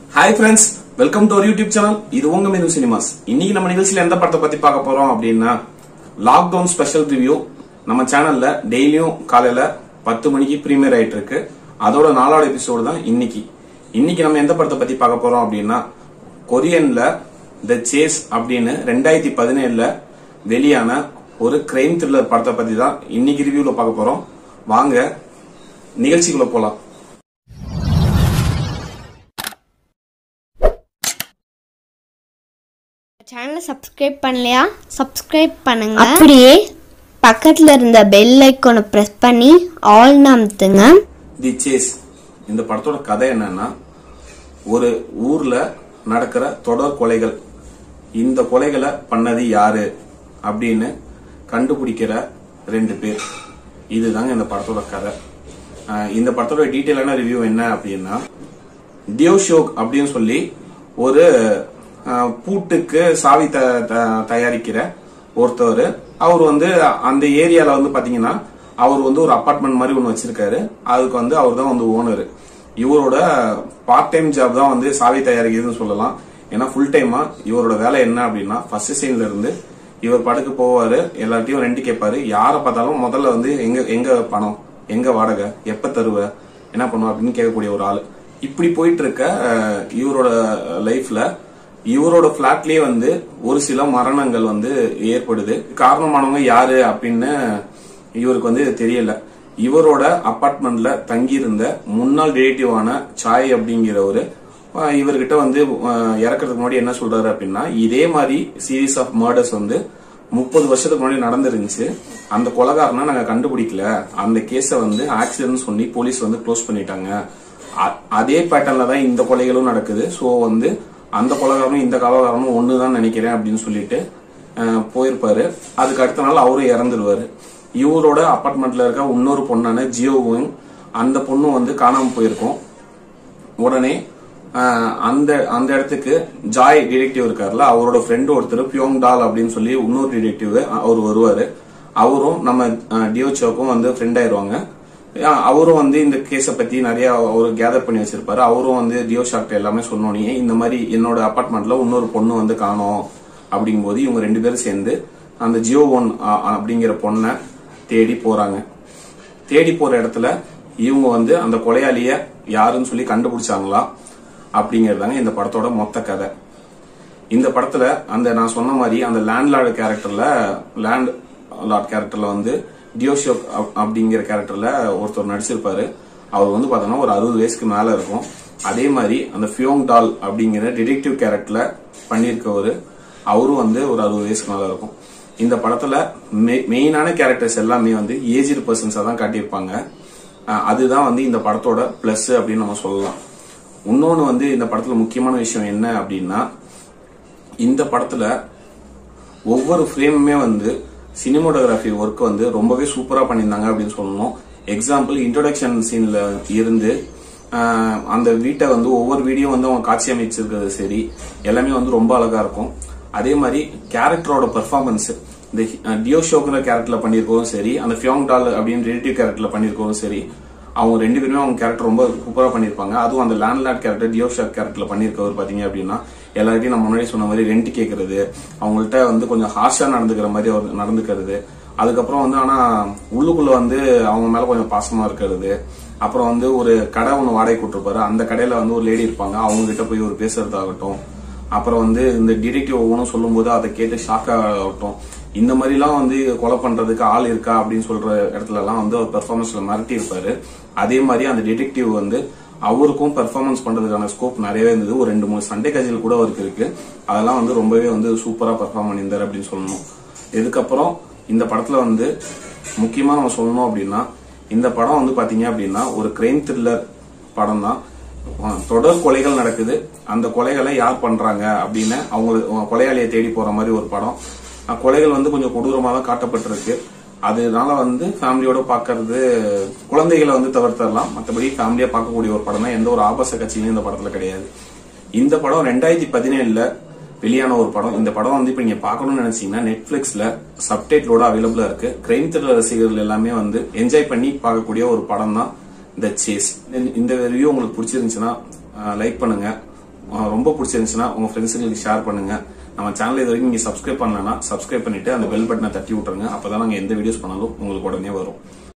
hi friends welcome to our YouTube channel இது உங்க menu cinemas இன்னைக்கு நம்ம நிகழ்ச்சியில எந்த படத்தை பத்தி பார்க்க போறோம் அப்படின்னா லாக்டவுன் ஸ்பெஷல் ரிவ்யூ நம்ம சேனல்ல டெய்லியும் காலையில பத்து மணிக்கு ப்ரீமியர் ஆயிட்டு இருக்கு அதோட நாலாவது எபிசோடு தான் இன்னைக்கு இன்னைக்கு நம்ம எந்த படத்தை பத்தி பார்க்க போறோம் அப்படின்னா கொரியன்ல த சேஸ் அப்படின்னு ரெண்டாயிரத்தி பதினேழுல வெளியான ஒரு கிரைம் த்ரில்லர் படத்தை பத்தி தான் இன்னைக்கு ரிவ்யூல பார்க்க போறோம் வாங்க நிகழ்ச்சிக்குள்ள போலாம் சேனலை சப்ஸ்கிரைப் பண்ணலையா சப்ஸ்கிரைப் பண்ணுங்க அப்படியே பக்கத்துல இருந்த பெல் ஐக்கானை பிரஸ் பண்ணி ஆல் அமுத்துங்க தி சேஸ் இந்த படத்தோட கதை என்னன்னா ஒரு ஊர்ல நடக்கிற தொடர் கொலைகள் இந்த கொலைகளை பண்ணது யாரு அப்படின்னு கண்டுபிடிக்கிற ரெண்டு பேர் இதுதாங்க இந்த படத்தோட கதை அஹ் இந்த படத்தோட டீட்டெயிலான ரிவ்யூ என்ன அப்படின்னா டியோஷோக் அப்படின்னு சொல்லி ஒரு அஹ், பூட்டுக்கு சாவி த த- தயாரிக்கிற ஒருத்தவர் அவர் வந்து அந்த ஏரியால வந்து பாத்தீங்கன்னா அவர் வந்து ஒரு அபார்ட்மெண்ட் மாதிரி ஒன்று வச்சிருக்காரு அதுக்கு வந்து அவர் தான் வந்து ஓனர் இவரோட பார்ட் டைம் ஜாப் தான் வந்து சாவி தயாரிக்கிறதுன்னு சொல்லலாம் ஏன்னா ஃபுல் டைமா இவரோட வேலை என்ன அப்படின்னா ஃபர்ஸ்ட் சீன்ல இருந்து இவர் படக்கு போவாரு எல்லாத்தையும் ரெண்டு கேட்பாரு யாரை பார்த்தாலும் முதல்ல வந்து எங்க எங்க பணம் எங்க வாடகை எப்ப தருவ என்ன பண்ணுவ அப்படின்னு கேட்கக்கூடிய ஒரு ஆளு இப்படி போயிட்டு இருக்க அஹ், இவரோட லைஃப்ல இவரோட பிளாட்லயே வந்து ஒரு சில மரணங்கள் வந்து ஏற்படுது காரணமானவங்க யாரு அப்படின்னு இவருக்கு வந்து தெரியல இவரோட அபார்ட்மெண்ட்ல தங்கியிருந்த முன்னாள் ரிலேட்டிவான சாய் அப்படிங்கிறவரு அஹ், இவர்கிட்ட வந்து அஹ், இறக்கறதுக்கு முன்னாடி என்ன சொல்றாரு அப்படின்னா இதே மாதிரி சீரீஸ் ஆஃப் மர்டர்ஸ் வந்து முப்பது வருஷத்துக்கு முன்னாடி நடந்துருந்துச்சு அந்த கொலகாரனை நாங்க கண்டுபிடிக்கல அந்த கேஸை வந்து ஆக்சிடென்ட் சொல்லி போலீஸ் வந்து க்ளோஸ் பண்ணிட்டாங்க அ- அதே பேட்டர்ன்ல தான் இந்த கொலைகளும் நடக்குது சோ வந்து அந்த கொலகாரனும் இந்த கொலகாரனும் ஒண்ணுதான் நினைக்கிறேன் அப்படின்னு சொல்லிட்டு அஹ், போயிருப்பாரு அதுக்கு அடுத்த நாள் அவரும் இறந்துருவாரு இவரோட அபார்ட்மெண்ட்ல இருக்க இன்னொரு பொண்ணான ஜியோவும் அந்த பொண்ணும் வந்து காணாம போயிருக்கும் உடனே ஆஹ், அந்த அந்த இடத்துக்கு ஜாய் டிடெக்டிவ் இருக்கார்ல அவரோட ஃப்ரெண்டு ஒருத்தர் பியோங் டால் அப்படின்னு சொல்லி இன்னொரு டிடெக்டிவ் அவர் வருவாரு அவரும் நம்ம டியோச்சோக்கும் வந்து ஃப்ரெண்ட் ஆயிருவாங்க ஆஹ், அவரும் வந்து இந்த கேஸை பத்தி நிறைய அவர் கேதர் பண்ணி வச்சிருப்பாரு அவரும் வந்து டியோ ஷாக்ட எல்லாமே சொன்னோனே இந்த மாதிரி என்னோட அபார்ட்மெண்ட்ல இன்னொரு பொண்ணு வந்து காணோம் அப்படிங்கும்போது இவங்க ரெண்டு பேரும் சேர்ந்து அந்த ஜியோ ஒன் அப்படிங்கிற பொண்ணை தேடி போறாங்க தேடி போற இடத்துல இவங்க வந்து அந்த கொலையாளிய யாருன்னு சொல்லி கண்டுபிடிச்சாங்களா அப்படிங்கறதாங்க இந்த படத்தோட மொத்த கதை இந்த படத்துல அந்த நான் சொன்ன மாதிரி அந்த லேண்ட்லார்டு கேரக்டர்ல லேண்ட் லார்ட் கேரக்டர்ல வந்து டியோஷோக் அப்- அப்படிங்கிற கேரக்டர்ல ஒருத்தர் நடிச்சிருப்பாரு அவர் வந்து பார்த்தோன்னா ஒரு அறுபது வயசுக்கு மேல இருக்கும் அதே மாதிரி அந்த ஃபியோங் டால் அப்படிங்கிற டிடெக்டிவ் கேரக்டர்ல பண்ணியிருக்கவரு அவரும் வந்து ஒரு அறுபது வயசுக்கு மேல இருக்கும் இந்த படத்துல மெயினான கேரக்டர்ஸ் எல்லாமே வந்து ஏஜ்டு பர்சன்ஸா தான் காட்டியிருப்பாங்க அஹ் அதுதான் வந்து இந்த படத்தோட பிளஸ் அப்படின்னு நம்ம சொல்லலாம் இன்னொன்னு வந்து இந்த படத்துல முக்கியமான விஷயம் என்ன அப்படின்னா இந்த படத்துல ஒவ்வொரு ஃப்ரேமுமே வந்து சினிமோட்டோகிராஃபி ஒர்க் வந்து ரொம்பவே சூப்பரா பண்ணியிருந்தாங்க அப்படின்னு சொல்லணும் எக்ஸாம்பிள் இன்ட்ரோடக்ஷன் சீன்ல இருந்து ஆஹ், அந்த வீட்டை வந்து ஒவ்வொரு வீடியோ வந்து அவங்க காட்சி அமைச்சிருக்கிறது சரி எல்லாமே வந்து ரொம்ப அழகா இருக்கும் அதே மாதிரி கேரக்டரோட பெர்ஃபார்மன்ஸ் இந்த டியோ ஷோக்குற கேரக்டர்ல பண்ணியிருக்கவும் சரி அந்த ஃபியோங் டால் அப்படின்னு ரிலேட்டிவ் கேரக்டர்ல பண்ணியிருக்கவும் சரி அவங்க ரெண்டு பேருமே அவங்க கேரக்டர் ரொம்ப சூப்பரா பண்ணிருப்பாங்க அதுவும் அந்த லேண்ட்லார்ட் கேரக்டர் டியோ ஷாக் கேரக்டர்ல பண்ணிருக்கவர் பாத்தீங்க அப்படின்னா எல்லார்ட்டையும் நான் முன்னாடி சொன்ன மாதிரி ரெண்ட் கேக்குறது அவங்கள்ட்ட வந்து கொஞ்சம் ஹார்ஷா நடந்துக்கிற மாதிரி அவர் நடந்துக்கிறது அதுக்கப்புறம் வந்து ஆனா உள்ளுக்குள்ள வந்து அவங்க மேல கொஞ்சம் பாசமா இருக்கிறது அப்புறம் வந்து ஒரு கடை ஒன்று வாடகை கூட்டிருப்பாரு அந்த கடையில வந்து ஒரு லேடி இருப்பாங்க அவங்க கிட்ட போய் ஒரு பேசுறதாகட்டும் அப்புறம் வந்து இந்த டிடெக்டிவ் ஒவ்வொன்றும் சொல்லும்போது அதை கேட்டு ஷாக் ஆகட்டும் இந்த மாதிரிலாம் வந்து கொலை பண்றதுக்கு ஆள் இருக்கா அப்படின்னு சொல்ற இடத்துல எல்லாம் வந்து அவர் பெர்ஃபார்மன்ஸ்ல மிரட்டி இருப்பாரு அதே மாதிரி அந்த டிடெக்டிவ் வந்து அவருக்கும் பெர்ஃபார்மன்ஸ் பண்றதுக்கான ஸ்கோப் நிறையவே இருந்தது ஒரு ரெண்டு மூணு சண்டே கட்சிகள் கூட அவருக்கு இருக்கு அதெல்லாம் வந்து ரொம்பவே வந்து சூப்பரா பெர்ஃபார்ம் பண்ணியிருந்தாரு அப்படின்னு சொல்லணும் இதுக்கப்புறம் இந்த படத்துல வந்து முக்கியமா நம்ம சொல்லணும் அப்படின்னா இந்த படம் வந்து பாத்தீங்க அப்படின்னா ஒரு கிரைம் த்ரில்லர் படம் தான் அஹ் தொடர் கொலைகள் நடக்குது அந்த கொலைகளை யார் பண்றாங்க அப்படின்னு அவங்க கொலையாளியை தேடி போற மாதிரி ஒரு படம் அஹ் கொலைகள் வந்து கொஞ்சம் கொடூரமா தான் காட்டப்பட்டிருக்கு அதனால வந்து ஃபேமிலியோட பாக்குறது குழந்தைகளை வந்து தவிர்த்தரலாம் மற்றபடி ஃபேமிலியா பார்க்கக்கூடிய ஒரு படம் தான் எந்த ஒரு ஆபாச கட்சியும் இந்த படத்துல கிடையாது இந்த படம் ரெண்டாயிரத்தி பதினேழுல வெளியான ஒரு படம் இந்த படம் வந்து இப்ப நீங்க பார்க்கணும்னு நினைச்சீங்கன்னா நெட்ஃபிளிக்ஸ்ல சப்டைட்டிலோட அவைலபிளா இருக்கு கிரைம் த்ரில்லர் ரசிகர்கள் எல்லாமே வந்து என்ஜாய் பண்ணி பார்க்கக்கூடிய ஒரு படம் தான் த சேஸ் இந்த ரிவ்யூ உங்களுக்கு பிடிச்சிருந்துச்சுன்னா லைக் பண்ணுங்க அஹ் ரொம்ப பிடிச்சிருந்துச்சுன்னா உங்க ஃப்ரெண்ட்ஸுங்களுக்கு ஷேர் பண்ணுங்க நம்ம சேனல் இது வரைக்கும் நீங்க சப்ஸ்கிரைப் பண்ணலன்னா சப்ஸ்கிரைப் பண்ணிட்டு அந்த பெல் பட்டனை தட்டி விட்டுருங்க அப்பதான் நாங்க எந்த வீடியோஸ் பண்ணாலும் உங்களுக்கு உடனே வரும்